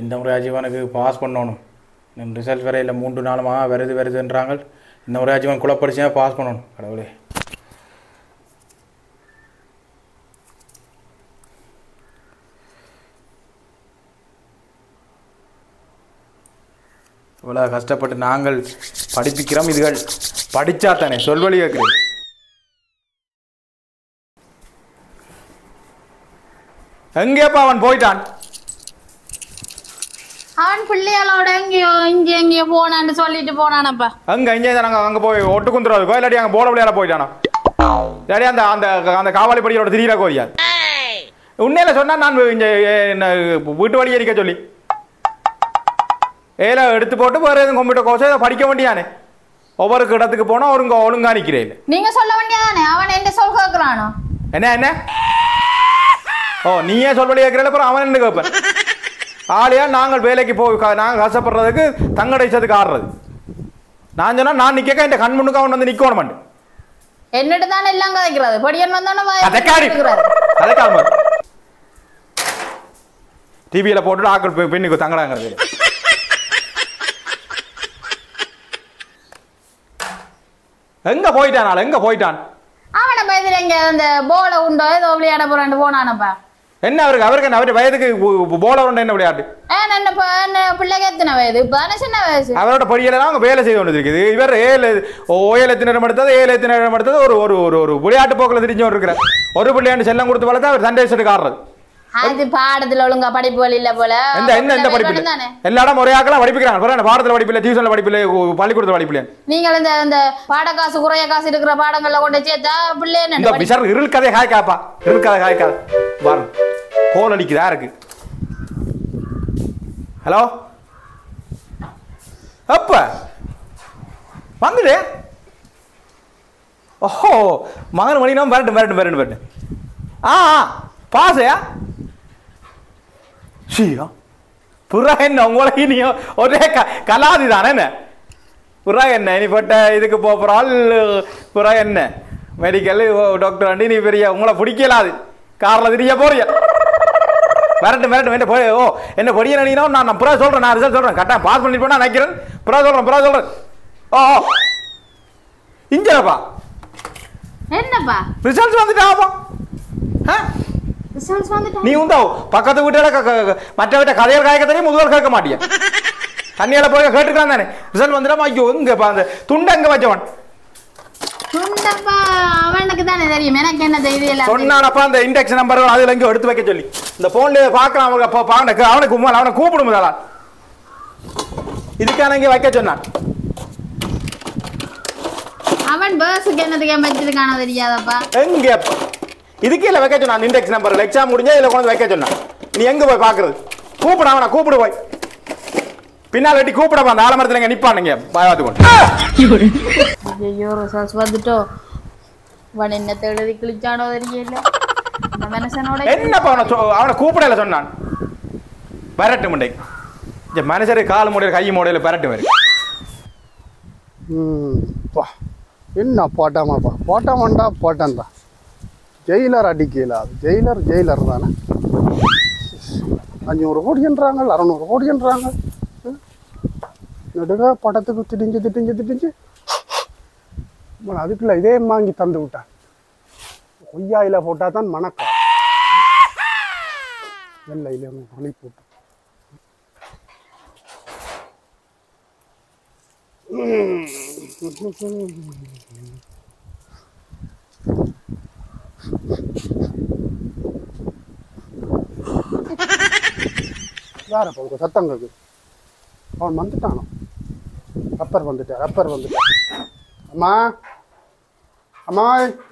இந்த முறை அஜீவனுக்கு பாஸ் பண்ணணும் இன்னும் ரிசல்ட் வர இல்லை மூன்று நாளுமாக வருது வருதுன்றாங்க இந்த முறை அஜீவன் குழப்படிச்சா பாஸ் பண்ணணும் கடவுளே இவ்வளோ கஷ்டப்பட்டு நாங்கள் படிப்பிக்கிறோம் இதுகள் படித்தா தானே சொல்வழி கேட்குறேன் எங்கேப்பா அவன் போயிட்டான் அவன் பிள்ளைகளோட எங்கேயோ இங்க எங்கேயோ போனான்னு சொல்லிட்டு போனானப்பா அங்க இங்கே நாங்கள் அங்கே போய் ஒட்டு குந்துறது இல்லாட்டி அங்கே போட விளையாட போயிட்டானா இல்லாட்டி அந்த அந்த அந்த காவாலி படியோட திடீரா கோரியா உண்மையில சொன்னா நான் இங்க என்ன வீட்டு வழி எரிக்க சொல்லி ஏல எடுத்து போட்டு வேற எதுவும் கம்ப்யூட்டர் கோர்ஸ் ஏதோ படிக்க வேண்டியானே ஒவ்வொரு இடத்துக்கு போனா ஒருங்க ஒழுங்கா நிக்கிறேன் நீங்க சொல்ல வேண்டியதானே அவன் என்ன சொல் கேட்கிறானோ என்ன என்ன ஓ நீயே சொல்வழி கேட்கிறல அப்புறம் அவன் என்ன கேட்பேன் ஆளையா நாங்கள் வேலைக்கு போய் க- நாங்கள் கஷ்டப்படுறதுக்கு தங்கடை இஷ்டத்துக்கு ஆடுறது நான் சொன்னா நான் நிக்க இந்த கண் முன்னுக்கு அவன் வந்து நிக்கணும் மாட்டேன் என்னட்டு தானே எல்லாம் கதைக்கிறது படியன் வந்தானே அதக்காடி அதக்காம டிவியில போட்டு ஆக்கள் பெ- பெண்ணுக்கு தங்கடாங்கிறது எங்க போயிட்டான் ஆள் எங்க போயிட்டான் அவனை பயத்துல இங்க அந்த போல உண்டோ ஏதோ விளையாட போறான்னு போனானப்பா என்ன அவருக்கு அவருக்கு என்ன அவரு வயதுக்கு போல உண்டு என்ன விளையாட்டு ஏன் என்ன ப- என்ன பிள்ளைக்கு எத்தனை வயது இப்பதானே சின்ன வயசு அவரோட படியெல்லாம் அவங்க வேலை செய்து கொண்டு இருக்குது இவர் ஏழு ஓயல திணறம் எடுத்தது ஏழு திணறம் எடுத்தது ஒரு ஒரு ஒரு ஒரு விளையாட்டு போக்கில் தெரிஞ்சவர் இருக்கிறார் ஒரு பிள்ளையாண்டு செல்லம் கொடுத்து வளர்த்தா அவர் சண்டை செட்டுக்கு ஆடுறது அது பாடத்துல ஒழுங்கா படிப்பு வழி இல்ல போல எந்த எந்த எந்த படிப்பில் தானே எல்லா இடம் ஒரே ஆக்கெல்லாம் படிப்பிக்கிறாங்க அப்புறம் என்ன பாடத்தில் படிப்பில்லை டியூஷனில் படிப்பில்லை பள்ளிக்கூடத்தில் படிப்பில்லை நீங்கள் இந்த இந்த பாடக்காசு குறைய காசு இருக்கிற பாடங்கள்ல கொண்டு சேர்த்தா பிள்ளை இந்த என்ன படி- பிசர் இருள் கதை காய் காப்பா இருள் கதை காய் காது வரும் கோல் அடிக்குதா இருக்கு ஹலோ அப்ப வந்துடு ஓஹோ மகன் மணினா வரட்டும் வரட்டும் வரட்டும் வரட்டும் ஆ ஆ பாசையா ஷீயா புறா என்ன உங்களுக்கு நீ ஒரே க கலாதி தானே என்ன புறா என்ன நீ பட்ட இதுக்கு போகிறாள் புறா என்ன மெடிக்கல் டாக்டர் ஆண்டி நீ பெரிய உங்களை பிடிக்கலாது காரில் திரிய போறிய வரட்டும் வரட்டும் என்ன போய் ஓ என்ன பொடிய நினைக்கிறோம் நான் நான் புறா சொல்கிறேன் நான் ரிசல்ட் சொல்கிறேன் கரெக்டாக பாஸ் பண்ணிட்டு போனா நினைக்கிறேன் புறா சொல்கிறேன் புறா சொல்கிறேன் ஓ ஓ இஞ்சரப்பா என்னப்பா ரிசல்ட் வந்துட்டாப்பா ஆ ரிசல்ட்ஸ் வந்துட்டா நீ உண்டோ பக்கத்து வீட்டால க- க- க- மற்ற வீட்டை கதையில் காய்க்க தெரியும் முதல் கேட்க மாட்டியா தண்ணியால போய் கேட்டுக்கலாம் தானே ரிசல்ட் வந்துடாம ஐயோ இங்க அந்த துண்டை எங்க வச்சவன் சுண்டப்பா அவனுக்கு தானே தெரியும் எனக்கு என்ன தெரியல சொன்னானப்பா அந்த இண்டெக்ஸ் நம்பர் அதுல எங்கேயோ எடுத்து வைக்க சொல்லி இந்த போன்ல பார்க்கலாம் அவங்க அப்போ பாவனுக்கு அவனுக்கு உம்மால் அவனை கூப்பிடும் முதலா இதுக்கான இங்கே வைக்க சொன்னான் அவன் பேர்ஸுக்கு என்னதுக்கு வச்சிருக்கானோ தெரியாதப்பா எங்க அப்பா? இதுக்கே இல்லை வைக்க சொன்னான் இண்டெக்ஸ் நம்பர் எக்ஸாம் முடிஞ்சா இதில் கொண்டு வந்து வைக்க சொன்னான் நீ எங்க போய் பார்க்கறது கூப்பிட அவனை கூப்பிடு போய் பின்னால் வெட்டி கூப்பிடப்பா அந்த ஆலமரத்தில் இங்கே நிற்பானுங்க பாயாத்து கொண்டு ஐயோ ரிசல்ட்ஸ் வந்துட்டோ அவன் என்ன எழுதி கிழிச்சானோ தெரியல இந்த மனுஷனோட என்னப்பா அவனை சொ- அவனை கூப்பிடல சொன்னான் வரட்டு முண்டை இந்த மனுஷரு கால் மூடையில் கை மூடையில் பரட்டு வரும் ம், பா என்ன போட்டாமாப்பா போட்டாமண்டா போட்டான்டா ஜெயிலர் அடிக்கல அது ஜெயிலர் ஜெயிலர் தானே அஞ்சூறு கோடின்றாங்க அறநூறு கோடின்றாங்க ம். நடுக படத்துக்கு திடிஞ்சு திடிஞ்சு திடிஞ்சு அப்புறம் அதுக்குள்ள இதே வாங்கி தந்து விட்டான் கொய்யாயில போட்டால் தான் மணக்கம் வெள்ளையில வழி போட்டு யாரப்பா உங்க சத்தம் கேக்குது அவன் வந்துட்டானோ அப்பர் வந்துட்டார் அப்பர் வந்துட்டார் அம்மா அம்மா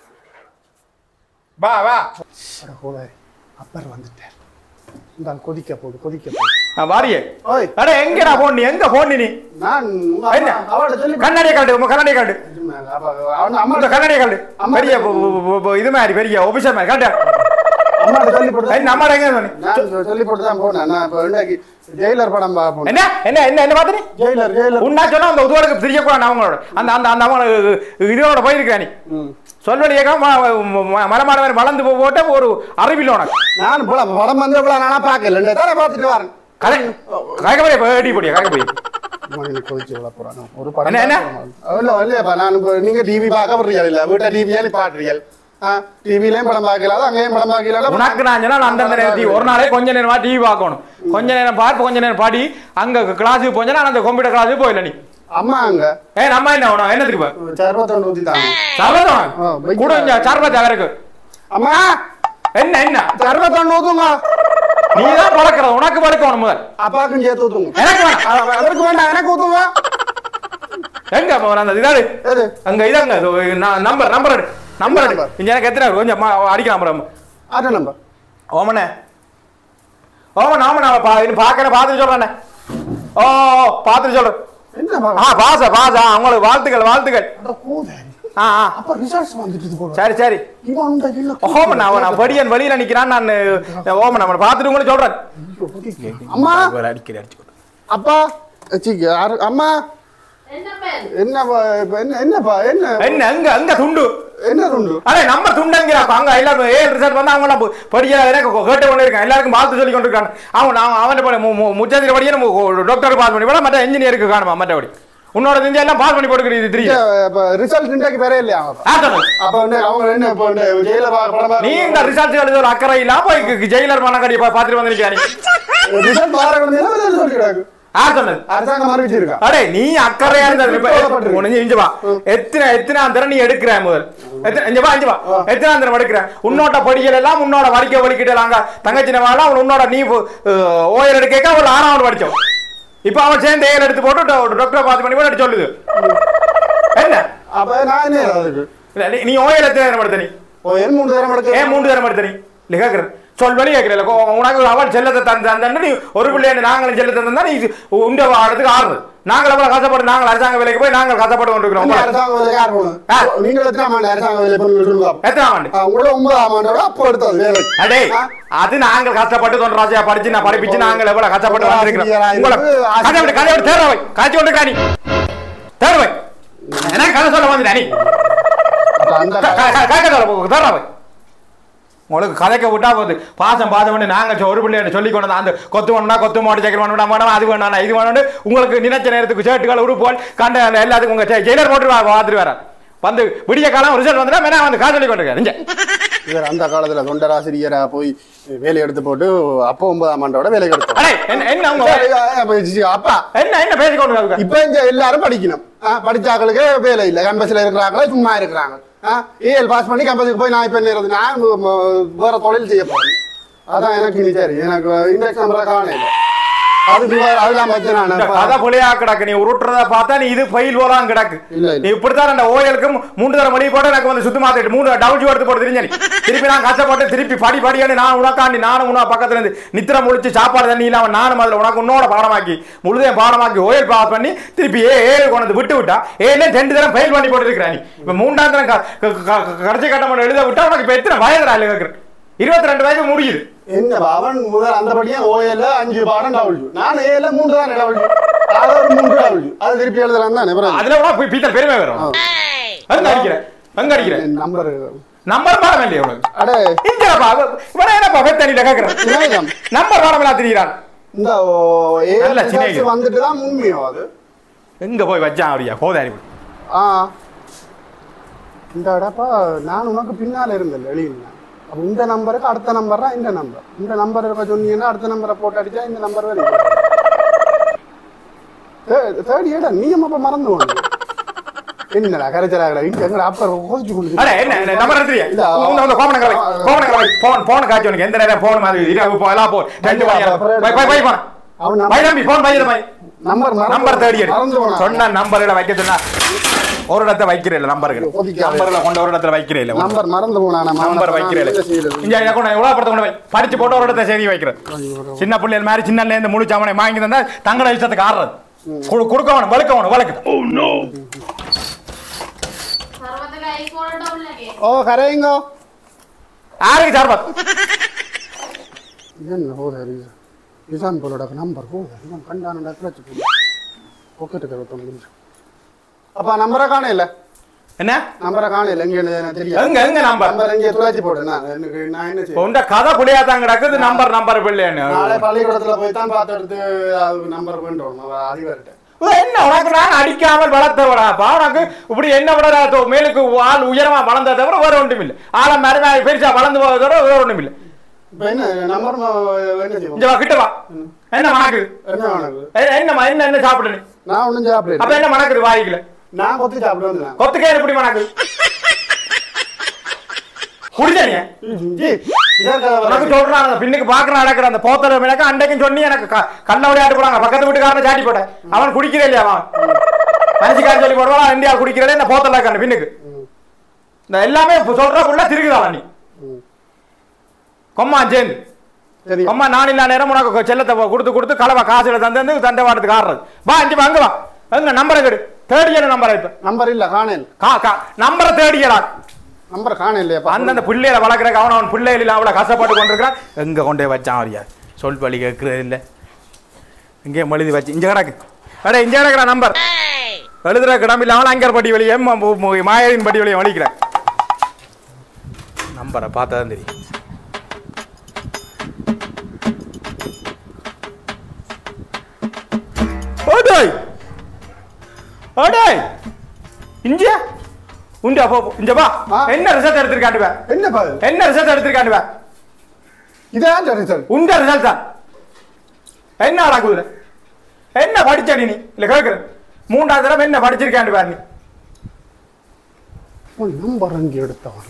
வா வா அட கோளாரி அப்பர் வந்துட்டார் இந்த ஆள் கொதிக்க போடு கொதிக்க போடு ஆ, வாரியே ஓய் அட எங்கடா போன் நீ எங்க போன் நீ நான் உங்க என்ன? அம்மா- அவள்ட்ட சொல்லி கண்ணாடியை காட்டு உங்க கண்ணாடியை காட்டு அப்ப அவன் அம்மா இந்த கண்ணாடியை காட்டு அம்மா- பெரிய பு- பு- பு- பு- இது மாதிரி பெரிய ஆபீசர் மாதிரி காட்டு அம்மாட்ட சொல்லி போட்டு என்ன அம்மா எங்க சொன்னி நான் சொல்லி போட்டு தான் போனேன் நான் இப்போ இன்னைக்கு ஜெயிலர் படம் பார்க்க போனேன் என்ன என்ன என்ன என்ன பார்த்து நீ ஜெயிலர் ஜெயிலர் உன்னா சொன்னா அந்த உதவாளுக்கு தெரியக்கூடாது அவங்களோட அந்த அந்த அந்த அவங்க இதோட போயிருக்கா நீ ம். சொல்வடி கேட்காம மலமாட மாதிரி வளர்ந்து போ- போட்ட ஒரு அறிவில் உனக்கு நான் போல படம் வந்து இவ்வளோ நானா பார்க்கல தானே பார்த்துட்டு வரேன் கதை கதைக்க போய் பேடி போடியா கதைக்க போய் மணி கொதிச்சு விட போறாங்க ஒரு என்ன, என்ன? இல்ல இல்லையாப்பா நான் இப்போ நீங்க டிவி பார்க்க போறீங்க இல்ல வீட்டை டிவியா நீ பாட்டுறீங்க டிவிலையும் படம் பார்க்கலாத அங்கேயும் படம் பார்க்கலாத உனக்கு நான் சொன்னா நான் அந்தந்த நேரத்தி ஒரு நாளே கொஞ்ச நேரமா டிவி பார்க்கணும் கொஞ்ச நேரம் பார்ப்பு கொஞ்ச நேரம் பாடி அங்க கிளாஸுக்கு போஞ்சா நான் அந்த கம்ப்யூட்டர் கிளாஸுக்கு போயில நீ அம்மா அங்க ஏ நம்ம என்ன வேணும் என்னத்துக்கு போய் சர்வத்தொண்டு ஊத்தி தாங்க ஆ, சர்வதம் வைக்க- கூட கொஞ்சம் சர்வத்தை இருக்கு அம்மா என்ன என்ன சர்வத்தொண்டு ஊத்துங்க நீ தான் பழக்கிற உனக்கு பழக்கணும் முதல் அப்பாக்கும் சேர்த்து ஊத்துங்க எனக்கு வேணாம் அ- அதற்கு வேண்டாம் எனக்கு ஊத்துங்க எங்க போற அந்த இதாடு எது அங்க இதாங்க நம்பர் நம்பர் எடு நம்பர் எடு number? இங்க எனக்கு எத்தனை கொஞ்சம் ம- அடிக்கலாம் அப்புறம் ஆட்ட நம்பர் ஓமனே ஓமன் ஆமன் அவன் பா இன்னும் பார்க்கறேன் பார்த்துட்டு சொல்றேண்ணே ஓ ஓ, பார்த்துட்டு சொல்றேன் என்ன ஆ பார்க்க பாச பாசா உங்களுக்கு வாழ்த்துக்கள் வாழ்த்துக்கள் அட கூதாரி ஆ ஆ அப்ப ரிசல்ட்ஸ் வந்துட்டு போல சரி சரி இவன் அந்த இல்ல ஓமன் அவன் நான் படியன் வெளியில நிக்கிறான் நான் ஓமன் அவனை பார்த்துட்டு உங்களுக்கு சொல்றேன் அம்மா அடிக்கிறேன் அடிச்சு அப்பா சி, யாரு அம்மா என்னப்பா இப்ப என்ன என்னப்பா என்ன என்ன அங்க அங்க துண்டு என்ன துண்டு அடே நம்ம துண்டங்கிறாப்ப அங்க எல்லாரும் ஏழு ரிசல்ட் வந்து அவங்க எல்லாம் படிக்கிற கேட்டு கொண்டு இருக்கான் எல்லாருக்கும் வாழ்த்து சொல்லி கொண்டு இருக்காங்க அவன் நான் அவன் படி முச்சந்திர படியே நம்ம டாக்டர் பாஸ் பண்ணி போட மற்ற இன்ஜினியருக்கு காணுமா மற்றபடி உன்னோட தெரிஞ்ச எல்லாம் பாஸ் பண்ணி போட்டுக்கிறது இது தெரியும் இப்ப ரிசல்ட் இன்றைக்கு வேற இல்லையா அவங்க ஆ, சொல்லு. அப்ப வந்து அவங்க என்ன இப்ப இந்த ஜெயில பா- படம் நீ இந்த ரிசல்ட் எழுத ஒரு அக்கறை இல்லாம போய் ஜெயிலர் மண்ணக்கடி பார்த்துட்டு வந்திருக்கியா நீ ரிசல்ட் பார வந்து சொல்லிக்கிறாங்க ஆ சொன்னது அரசாங்கம் அறிவிச்சிருக்கா அடே நீ அக்கறையா இருந்தது இப்ப கவலைப்பட்டிருக்க. உனக்கு இங்க வா எத்தனை எத்தனாம் தரம் நீ எடுக்கிற முதல் எத்தனை இங்க வா இங்க வா எத்தனாம் தரம் எடுக்கிற உன்னோட படிகள் எல்லாம் உன்னோட வலிக்க வலிக்கிட்டலாங்க தங்கச்சி நவாலாம் உன்னோட நீ ஓயல் எடுக்க அவள் ஆறாவது படிச்சோம் இப்ப அவன் சேர்ந்து ஏழு எடுத்து போட்டு டாக்டர் பார்த்து பண்ணி போட்டு சொல்லுது என்ன அப்ப நான் என்ன அதுக்கு இல்ல, நீ- நீ ஓயல் எத்தனை நேரம் எடுத்த நீ ஓ என் மூணு நேரம் எடுக்க ஏன் மூன்று நேரம் எடுத்த நீ இல்ல கேக்குறேன் சொல் வெளியே கேட்கல உனக்கு அவள் செல்லத்தை தந்த தந்தா நீ ஒரு பிள்ளைய நாங்களும் செல்லத்தை தந்தா நீ உண்ட இடத்துக்கு ஆறுது நாங்கள் எவ்வளவு கஷ்டப்பட்டு நாங்கள் அரசாங்க வேலைக்கு போய் நாங்கள் கஷ்டப்பட்டு கொண்டிருக்கிறோம் அந்த அரசாங்க வேலை யார் போகணும் ஆ. நீங்கள் எத்தனாம் ஆண்டு அரசாங்க வேலை பண்ணி சொல்லுங்க எத்தனாம் ஆண்டு உங்களோட ஒன்பதாம் ஆண்டோட அப்போ எடுத்தது வேலை அடே ஆ. அது நாங்கள் கஷ்டப்பட்டு தொண்டராஜா படிச்சு நான் படிப்பிச்சு நாங்கள் எவ்வளவு கஷ்டப்பட்டு வந்திருக்கிறோம் ஆசிரியரா உங்களை இருந்து ஆசிரியர். கதை விட்டு கதை விட்டு தேர்வை காய்ச்சி கொண்டிருக்கா நீ தேர்வை எனக்கு கதை சொல்ல வந்துட்டா நீ அப்ப அந்த க- க- க- கதை சொல்ல தேர்வை உங்களுக்கு கதைக்க விட்டா போகுது பாசம் பாசம் பண்ணி நாங்க சொ- ஒரு பிள்ளைய சொல்லி கொண்டு வந்தோம். அந்த கொத்து வேணும்னா கொத்து மாட்டு சக்கரம் வேணும் வேணும் அது வேணும் இது வேணும் உங்களுக்கு நினைச்ச நேரத்துக்கு ஷர்ட்டுகள் உடுப்புகள் கண்ட அந்த எல்லாத்துக்கும் உங்க ஜெயிலர் போட்டு பார்த்துட்டு வர வந்து விடிய காலம் ரிசல்ட் வந்துட்டா வேணா வந்து காசு சொல்லி கொண்டிருக்காரு இவர் அந்த காலத்துல தொண்டராசிரியரா போய் வேலை எடுத்து போட்டு அப்போ ஒன்பதாம் ஆண்டோட வேலை எடுத்தோம் அடே என்ன என்ன உங்க சரி, அப்ப சி, அப்பா என்ன என்ன பேசிக்கொண்டு இருக்க? இப்ப இங்க எல்லாரும் படிக்கணும் ஆ, படிச்சாக்களுக்கு வேலை இல்லை கேம்பஸ்ல இருக்கிறாங்களே சும்மா இருக்கிறாங்க ஏஎல் பாஸ் பண்ணி கேம்பஸுக்கு போய் நான் இப்ப என்ன இருந்து நான் ம- ம- வேற தொழில் செய்ய போறேன் அதான் எனக்கு நீ சரி எனக்கு இண்டெக்ஸ் நம்பரை காணல அதுக்கு வேற அதெல்லாம் வச்சு நான் இந்த கதை புளியா கிடக்கு நீ உருட்டுறத பார்த்தா நீ இது ஃபெயில் போலாம் கிடக்கு இல்ல, இல்ல. நீ இப்படித்தான் அந்த ஓயலுக்கு மூன்று தரம் மணி போட்டு எனக்கு வந்து சுத்து மாத்திட்டு மூணு டவுன் எடுத்து போட்டு தெரிஞ்ச நீ திருப்பி நான் கஷ்டப்பட்டு திருப்பி படி படியான்னு நான் உனக்காண்டி நானும் உன பக்கத்துல இருந்து நித்திர முழிச்சு சாப்பாடு தண்ணி இல்லாம நானும் அதுல உனக்கு உன்னோட பாடமாக்கி முழுதையும் பாடமாக்கி ஓயல் பாஸ் பண்ணி திருப்பி ஏ ஏழு கொண்டு விட்டு விட்டா ஏழு ரெண்டு தரம் ஃபெயில் பண்ணி போட்டு இருக்கிற நீ இப்ப மூன்றாம் தரம் க- க- க- க- கடைசி கட்டம் எழுத விட்டா உனக்கு இப்ப எத்தனை வயதுடா இல்லை கேட்கிறேன் இருபத்தி ரெண்டு வயசு முடியுது என்ன அவன் முதல் அந்த படியா ஓஏல அஞ்சு பாடம் டவுள் நான் ஏல மூன்று தான் டவுள் அது ஒரு மூன்று டவுள் அது திருப்பி எழுதலாம் தான் பிறகு அதுல உனக்கு போய் பீத்தல் பெருமை வரும் அங்க அடிக்கிறேன் அங்க அடிக்கிறேன் நம்பர் நம்பர் பாடம் இல்லையா உனக்கு அடே இங்கப்பா இவன என்னப்பா வெத்தனில கேக்குறேன் விநாயகம் நம்பர் பாடம் எல்லாம் திரியிறான் இந்த நல்ல சின்ன ஏ வந்துட்டு தான் உண்மையோ அது எங்க போய் வச்சான் அப்படியா கோதாரி ஆ இந்த இடப்பா நான் உனக்கு பின்னால இருந்தேன் வெளியில் அப்போ இந்த நம்பருக்கு அடுத்த நம்பர் தான் இந்த நம்பர் இந்த நம்பர் இருக்க சொன்னீங்கன்னா அடுத்த நம்பரை போட்டு அடிச்சா இந்த நம்பர் வரும் தேர்ட் ஏடா நீ அப்ப மறந்து போன என்னடா கரைச்சலாகடா இங்க எங்கடா அப்பா கோச்சு கொண்டு அட என்ன என்ன நம்பர் எடுத்துறியா இல்ல, உங்க வந்து கோமன கலை கோமன கலை போன் போன் காட்சி உனக்கு எந்த நேரம் போன் மாதிரி இரவு போ எல்லாம் போ ரெண்டு மணி அப்புறம் பை பை பை போன அவன் பை தம்பி போன் பை பை நம்பர் நம்பர் தேடி எடு மறந்து போனா சொன்ன நம்பர்ல வைக்க சொன்னா ஒரு இடத்துல வைக்கிறே இல்ல நம்பர்கள் ஒதுக்காத. நம்பர்ல கொண்ட ஒரு இடத்துல வைக்கிறே இல்ல நம்பர் மறந்து போனா நம்ம நம்பர் வைக்கிறே இல்ல என்ன செய்யறது இங்க இங்க கொண்டு எவ்வளவு படத்தை கொண்டு வை படிச்சு போட்டு ஒரு இடத்துல செய்தி வைக்கிறேன் சின்ன பிள்ளைகள் மாதிரி சின்ன இருந்து முழு சாமனை வாங்கி தந்தா தங்கள இஷ்டத்துக்கு ஆடுறது குடு- கொடுக்கவனும் வழுக்கவனும் வழக்கு സർവ്വത്തിൽ ആയിക്കോളുണ്ടാവില്ലേ ஓ கரையுங்கோ யாருக்கு சார்பா என்ன போதாரு நிசாம் போலோட நம்பர் போதாரு நான் கண்டான கிளச்சு போடு பாக்கெட்டு கருவத்தம் நிமிஷம் அப்பா நம்பரை காண இல்ல என்ன நம்பரை காணல எங்க எனக்கு தெரியாது எங்க எங்க நம்பர் நம்பர் எங்கே துளைச்சி போட்டு நான் எனக்கு நான் என்ன செய்ய உண்ட கதை புளியாதான் கிடக்குது நம்பர் நம்பர் பிள்ளைன்னு நாளை பள்ளிக்கூடத்துல போய் தான் பார்த்து எடுத்து அது நம்பர் வேண்டும் அதிகாரிட்ட என்ன உனக்கு நான் அடிக்காமல் வளர்த்தவடாப்பா உனக்கு இப்படி என்ன விட தோ- மேலுக்கு ஆள் உயரமா வளர்ந்ததை தவிர வேற ஒன்றும் இல்லை ஆளை மாதிரி நான் பெருசா வளர்ந்து போவதை தவிர வேற ஒன்றும் இல்லை இப்போ என்ன நம்பர் என்ன செய்வோம் இங்க வா கிட்ட வா என்ன மணக்குது என்ன உனக்கு எ- என்னம்மா என்ன என்ன சாப்பிடு நீ நான் ஒன்றும் அப்ப சாப்பிடல என்ன மணக்குது வாய்க்குல நான் கொத்தி சாப்பிட வந்தேன் கொத்துக்கே எப்படி மணக்குது குடிச்சீங்க உனக்கு சொல்றான் அந்த பின்னுக்கு பாக்குற நடக்கிற அந்த போத்தர மிளக்க அன்றைக்கும் சொன்னி எனக்கு க- கண்ண விளையாட்டு போறாங்க பக்கத்து வீட்டுக்காரனை சாட்டி போட்டேன் அவன் குடிக்கிறே இல்லையா அவன் மனுஷிக்காரன் சொல்லி போடுவான் இந்தியா குடிக்கிறதே இந்த போத்தல இருக்கான பின்னுக்கு இந்த எல்லாமே இப்ப சொல்ற புள்ள திருக்குதான் நீ கொம்மா சேர்ந்து சரி கொம்மா நான் இல்லா நேரம் உனக்கு செல்லத்தை கொடுத்து கொடுத்து கலவை காசுல தந்து வந்து தண்டவாடத்துக்கு ஆடுறது வா இங்க வாங்க வா எங்க நம்பரை கெடு தேடியன நம்பரை இப்ப நம்பர் இல்ல காணல் கா கா நம்பரை தேடியடா நம்பர் காணல் இல்லையாப்பா அந்தந்த பிள்ளைகளை வளர்க்குற அவன் அவன் பிள்ளைகள் அவ்வளோ கஷ்டப்பட்டு கொண்டிருக்கிறான் எங்கே கொண்டு போய் வச்சான் அவரியா சொல் பழி கேட்கறது இல்லை இங்கே எழுதி வச்சு இங்கே கிடக்கு அடே இங்கே கிடக்குற நம்பர் எழுதுற கிடம்பில் அவன் அங்கர் பட்டி வழியே மாயவின் பட்டி வழியை வலிக்கிறேன் நம்பரை பார்த்தா தான் தெரியும் ஓடோய் ஓடோய் இங்கே உண்டா போ போ. இங்க வா ஆ. என்ன ரிசல்ட் எடுத்திருக்காண்டு வா என்ன பாது என்ன ரிசல்ட் எடுத்திருக்காண்டு வா இதான் ரிசல்ட் உண்ட ரிசல்ட் தான் என்ன நடக்குது என்ன படிச்சடி நீ இல்ல கேக்குற மூன்றாவது தடவை என்ன படிச்சிருக்காண்டு பாரு நீ நம்பர் அங்கே எடுத்தவன்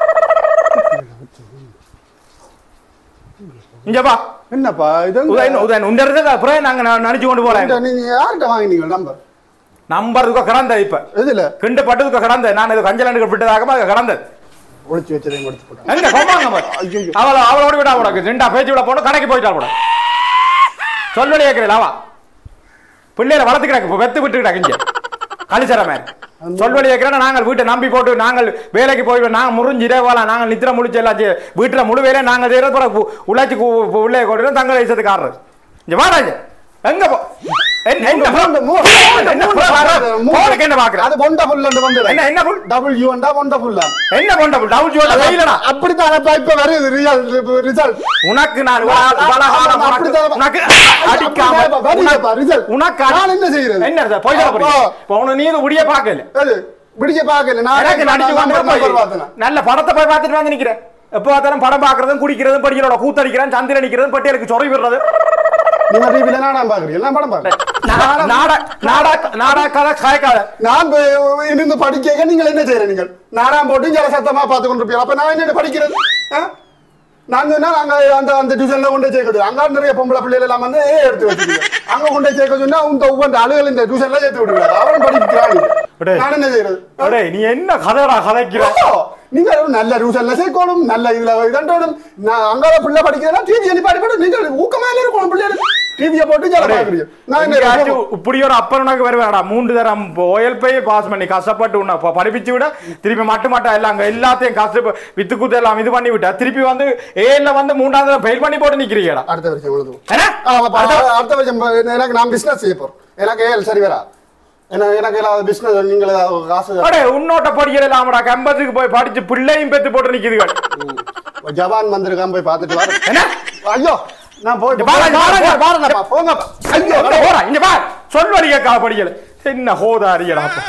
இங்க வா என்னப்பா இது உதயன் உதயன் உண்ட ரிசல்ட் அப்புறம் நாங்க ந- நினைச்சு கொண்டு போறேன் நீங்க யார்கிட்ட வாங்கினீங்க நம்பர் நம்பர் இதுக்கு கிடந்த இப்ப எதுல கிண்டு பட்டுக்கு கிடந்த நான் இது கஞ்சலண்டுக்கு விட்டதாக அது கிடந்தது ஒளிச்சு வச்சதையும் கொடுத்து போட்டேன் எங்க கொம்பாங்க பாரு. ஐயோ. அவள அவளோட விடா உனக்கு ரெண்டா பேச்சு விட போன கடைக்கு போயிட்டா கூட சொல்லி கேட்கிறேன் அவா பிள்ளைகளை வளர்த்துக்கிறாங்க இப்போ வெத்து விட்டுக்கிட்டாங்க இங்க கழிச்சற மாதிரி சொல்வழி கேட்கிறேன் நாங்கள் வீட்டை நம்பி போட்டு நாங்கள் வேலைக்கு போய் நாங்கள் முறிஞ்சு இதே போலாம் நாங்கள் நித்திர முடிச்சு எல்லாம் செய்ய- வீட்டுல முழு வேலையை நாங்கள் செய்யறது பிறகு உழைச்சி உள்ளே கொண்டு தங்கள் வயசத்துக்கு ஆடுறது இங்க வாடாங்க எங்க போ என்ன என்ன மூணு, மூணு, என்ன மூணு, மூணு. போனுக்கு என்ன பாக்குற அது பொண்ட புல் வந்து என்ன என்ன புல் டபுள் யூண்டா பொண்ட புல்லா என்ன பொண்ட புல் டவுன் ஜோல வெயிலடா அப்படித்தான் இப்ப இப்ப வருது ரியல் ரிசல்ட் உனக்கு நான் வா- வளகாலம் உனக்கு- அப்படித்தான் உனக்கு அப்படித்தான் அடிக்காம வருதுப்பா, result. உனக்கு நான் என்ன செய்யறது? என்ன இது? போய் சொல்ல போறீங்க. அப்போ- இப்போ உனக்கு நீ இது முடிய பார்க்கல அது பிடிக்க பார்க்கல நான் எனக்கு நடிச்சு கொண்டு number போய் பார்த்தேன். நல்ல படத்தை போய் பார்த்துட்டு வந்து நிக்கிறேன் எப்போ பார்த்தாலும் படம் பார்க்கறதும் குடிக்கிறதும் படிக்கிறோட கூத்தடிக்கிறேன் சந்திரன் நிக்கிறதும் பட்டியலுக்கு சொறி விடுறது நீங்க டிவில நாடகம் பாக்குறீங்க நான் படம் பாக்குறேன் நாடா நாடா நாடா கதை காய்க்காத நான் போய் இருந்து படிக்க நீங்கள் என்ன செய்யற நீங்கள் நாடகம் போட்டு ஜல சத்தமா பார்த்து கொண்டிருப்பீங்க அப்ப நான் என்ன படிக்கிறது ஆ? நான் சொன்னா நாங்க அந்த அந்த டியூஷன்ல கொண்டு போய் சேர்க்க அங்க நிறைய பொம்பளை பிள்ளைகள் எல்லாம் வந்து ஏ எடுத்து வச்சிருக்கீங்க அங்க கொண்டு போய் சேர்க்க சொன்னா உங்க ஒவ்வொரு அலுவல் இந்த டியூஷன்ல சேர்த்து விடுறாங்க அவன் படிக்கிறான் அடே. நான் என்ன செய்யறது அடே நீ என்ன கதைடா கதைக்கிற ஓ, நீங்க ஒரு நல்ல டியூஷன்ல சேர்க்கணும் நல்ல இதுல இதண்டோடும் நான் அங்க பிள்ளை படிக்கிறதா டிவி அனுப்பி போட்டு நீங்க ஊக்கமா இல்ல இருக்கணும் பிள்ளைகள் டிவியை போட்டு ஜல பாக்குறீங்க நான் என்ன எங்கேயாச்சும் இப்படி ஒரு அப்பன் உனக்கு வருவாடா மூன்று தரம் ஓயல் போய் பாஸ் பண்ணி கஷ்டப்பட்டு உன்னை ப- படிப்பிச்சு விட திருப்பி மட்டும் மட்டும் எல்லாம் அங்க எல்லாத்தையும் கஷ்ட வித்து குத்து எல்லாம் இது பண்ணி விட்டா திருப்பி வந்து ஏல வந்து மூன்றாவது தரம் ஃபெயில் பண்ணி போட்டு நிக்கிறீங்கடா அடுத்த வருஷம் எழுதுவோம் என்ன? ஆ, அப்ப அடுத்த- அடுத்த வருஷம் எனக்கு நான் பிசினஸ் செய்ய போறேன் எனக்கு ஏழு சரி வரா எனக்கு எனக்கு ஏதாவது பிசினஸ் நீங்கள் ஏதாவது காசு அடே உன்னோட்ட படிக்கலாமடா கம்பத்துக்கு போய் படிச்சு பிள்ளையும் பெத்து போட்டு நிக்குதுகள் ம். ஜவான் வந்திருக்கான் போய் பார்த்துட்டு வரேன் என்ன ஐயோ நான் போய் இங்க பாருங்க, பாருங்க. பாருங்கப்பா போங்கப்பா ஐயோ அட போடா இங்க பா சொல் வழி கேட்காத படிக்கல என்ன ஹோதாரியடா அப்பா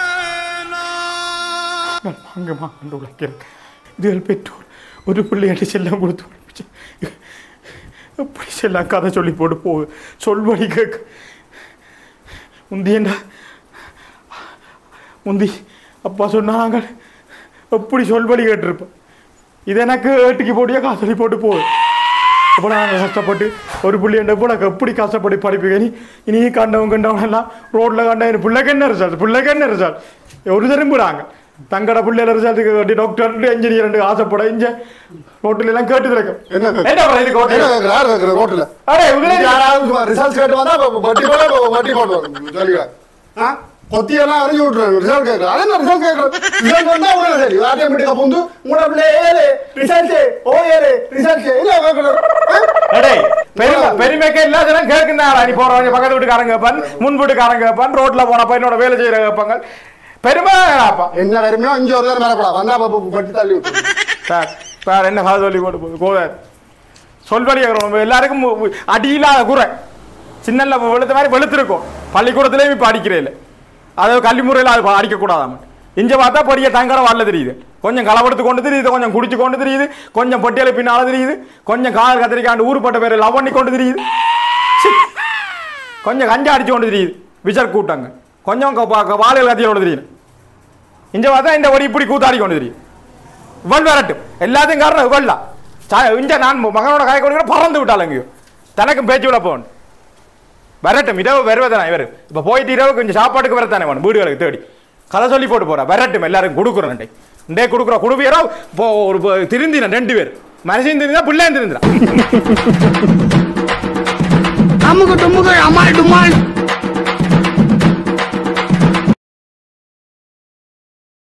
அங்கம்மா கண்டு உழைக்கிறேன் இதுகள் பெற்றோர் ஒரு பிள்ளையாட்டு செல்லம் கொடுத்து படிப்பிச்சு எப்படி செல்லாம் கதை சொல்லி போட்டு போகு சொல்வழி கேட்க முந்தியண்டா முந்தி அப்பா சொன்னாங்க எப்படி சொல்வழி கேட்டிருப்பேன் இது எனக்கு ஏட்டுக்கு போட்டியா காசலி போட்டு போகுது அப்போ நாங்கள் கஷ்டப்பட்டு ஒரு புள்ளியண்ட போல எப்படி கஷ்டப்பட்டு படிப்பீங்க நீ இனி கண்டவங்க கண்டவங்க எல்லாம் ரோட்ல கண்ட என் பிள்ளைக்கு என்ன ரிசல்ட் பிள்ளைக்கு என்ன ரிசல்ட் ஒரு திரும்புறாங்க தங்கட பிள்ளைல ரிசல்ட்டுக்கு வேண்டி டாக்டர் இன்ஜினியர் ஆசைப்பட இங்க ரோட்டில் எல்லாம் கேட்டு திறக்கும் என்ன என்ன bro இதுக்கு என்ன hotel? கேக்குற? யார் கேக்குற ரோட்ல அடே, உதிரை- யாராவது ரிசல்ட் கேட்டு வந்தா அப்ப வட்டி போட அப்ப வட்டி போடுவாங்க சொல்லிக்கிறேன் ஆ கொத்தி எல்லாம் அறிஞ்சு விட்டுறாங்க ரிசல்ட் கேட்கறது அது என்ன ரிசல்ட் கேட்கறது ரிசல்ட் வந்தா உடனே சரி ஆட்டோமேட்டிக்கா புந்து உங்களோட பிள்ளை ஏழு ரிசல்ட் ஓ ஏழு ரிசல்ட் இல்ல கேட்கறது அடே, பெருமை பெருமைக்கு எல்லாத்தையும் கேட்குந்தாடா நீ போறவங்க பக்கத்து வீட்டுக்காரங்க கேட்பான் முன் வீட்டுக்காரங்க கேட்பான் ரோட்ல போன பையனோட வேலை செய்யற கேட்பாங்க பெருமைப்பா என்ன வருமோ இங்க ஒரு நேரம் மேலப்படா வந்தா பாப்பா பட்டி தள்ளி விட்டு சார் சார் என்ன கதை சொல்லி போட்டு போகுது கோதார் சொல்படி கேட்குறோம் எல்லாருக்கும் மு- மு- அடியில்லாத குறை சின்னல்ல வெளுத்த மாதிரி வெளுத்திருக்கும் பள்ளிக்கூடத்துலேயும் இப்போ அடிக்கிறேன் அதாவது கல்வி முறையில் அது ப- அடிக்கக்கூடாதாம் இங்கே பார்த்தா பெரிய டங்கரை வரல தெரியுது கொஞ்சம் களவெடுத்து கொண்டு தெரியுது கொஞ்சம் குடிச்சு கொண்டு தெரியுது கொஞ்சம் பொட்டியலை பின்னால தெரியுது கொஞ்சம் கால் கத்திரிக்காண்டு ஊருப்பட்ட பேர் லவ் பண்ணி கொண்டு தெரியுது சி. கொஞ்சம் கஞ்சா அடிச்சு கொண்டு தெரியுது விசர் கூட்டங்க கொஞ்சம் வாழையில் கத்தியோட தெரியுது இங்க பார்த்தா இந்த ஒரு இப்படி கூத்தாடி கொண்டு தெரியும் இவள் வரட்டும் எல்லாத்தையும் காரணம் இவள் தான் இங்க நான் மகனோட காய கொடுக்கிற பறந்து விட்டாள் எங்கேயோ தனக்கும் பேச்சு விட போகணும் வரட்டும் இரவு வருவதானே இவர் இப்போ போயிட்டு இரவு கொஞ்சம் சாப்பாட்டுக்கு வரத்தானே வேணும் வீடுகளுக்கு தேடி கதை சொல்லி போட்டு போறா வரட்டும் எல்லாரும் கொடுக்குறோம் டே டே கொடுக்குறோம் குடுப்பியரோ இப்போ ஒரு இப்போ திருந்தினேன் ரெண்டு பேர் மனுஷன் திருந்தா பிள்ளையும் திருந்துறான் அமுக்கு டுமுக்கு அம்மாள் டுமாள்